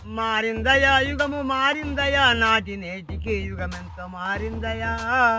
మారిందయా యుగము మారిందయా నాటి నేటికి యుగమెంత మారిందయా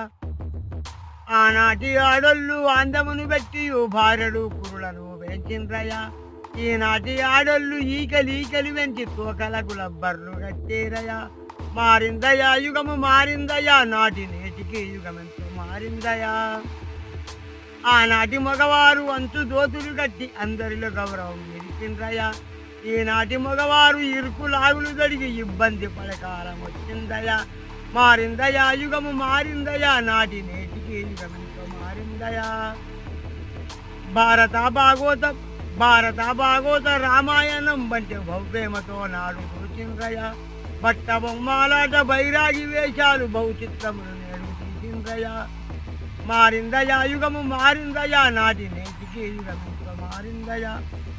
ఆనాటి ఆడోళ్ళు అందమును పెట్టి భార్యలు కురులను పెంచిండ్రయా ఈనాటి ఆడోళ్ళు ఈకలు ఈకలు పెంచి తోకలకు లబ్బర్లు కట్టేరయా మారిందయా యుగము మారిందయా నాటి నేటికి యుగమెంతో మారిందయా ఆనాటి మగవారు అంచు దోతులు కట్టి అందరిలో గౌరవం నిలిచిండ్రయా ఈనాటి మగవారు ఇరుకు లాగులు జరిగి ఇబ్బంది పడకాలం వచ్చిందయా మారిందయా యుగము మారిందయా నాటి నేటికి యుగమెంతో మారిందయా భారత భాగవత భారత భాగవత రామాయణం వంటి భవ్యమతో నాడు కూర్చిండ్రయా బట్ట బొమ్మలాట బైరాగి వేషాలు భౌచిత్రములు నేడు తీసిండ్రయా మారిందయా యుగము మారిందయా నాటి నేటికి యుగమెంతో మారిందయా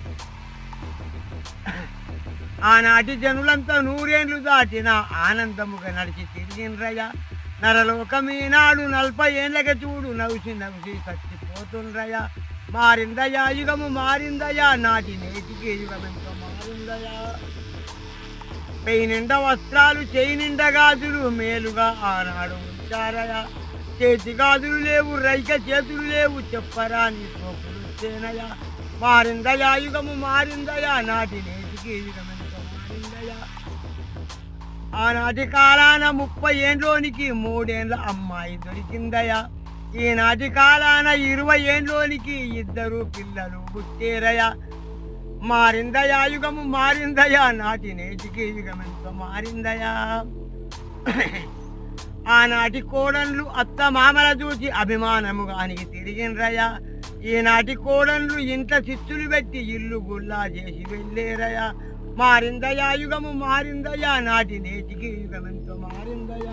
ఆనాటి జనులంతా నూరేండ్లు దాటిన ఆనందముగా నడిచి తిరిగిండ్రయ్య నరలోకం ఈనాడు నలభై ఏండ్లకి చూడు నవ్సి నవ్సి చచ్చిపోతుండ్రయ్య మారిందయ్యా యుగము మారిందయ్యా నాటి నేటికి యుగమెంతో మారిందయ్యా పెయి నిండా వస్త్రాలు చేయి నిండా గాజులు మేలుగా ఆనాడు ఉంచారయ్యా చేతి గాజులు లేవు రైక చేతులు లేవు చెప్పరా నీ సోపులు చేనయా మారిందయా యుగము మారిందయా నాటి నేటికి యుగమెంతో మారిందయా ఆనాటి కాలాన ముప్పై ఏండ్లోనికి మూడేండ్ల అమ్మాయి దొరికిందయా ఈనాటి కాలాన ఇరవై ఏండ్లోనికి ఇద్దరు పిల్లలు పుట్టేరయా మారిందయా యుగము మారిందయా నాటి నేటికి యుగమెంతో మారిందయా ఆనాటి కోడన్లు అత్త మామల చూసి అభిమానముగా అనికి తిరిగిండ్రయా ఈనాటి కోడన్లు ఇంట చిచ్చులు పెట్టి ఇల్లు గుల్లా చేసి వెళ్ళేరయా మారిందయా యుగము మారిందయా నాటి నేటికి యుగమెంతో మారిందయా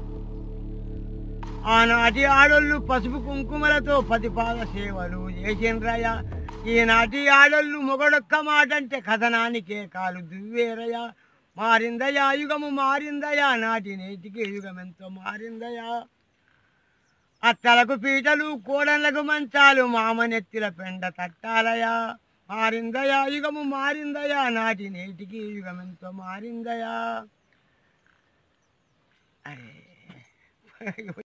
ఆనాటి ఆడోళ్ళు పసుపు కుంకుమలతో పతిపాద సేవలు చేసిండ్రయా ఈనాటి ఆడోళ్ళు మొగడొక్క మాట అంటే కథనానికే కాలు దువ్వేరయా మారిందయా యుగము మారిందయా నాటి నేటికి యుగమెంతో మారిందయా అత్తలకు పీటలు కోడళ్ళకు మంచాలు మామనెత్తిల పెండ తట్టాలయా మారిందయా యుగము మారిందయా నాటి నేటికి యుగమెంతో మారిందయా అరే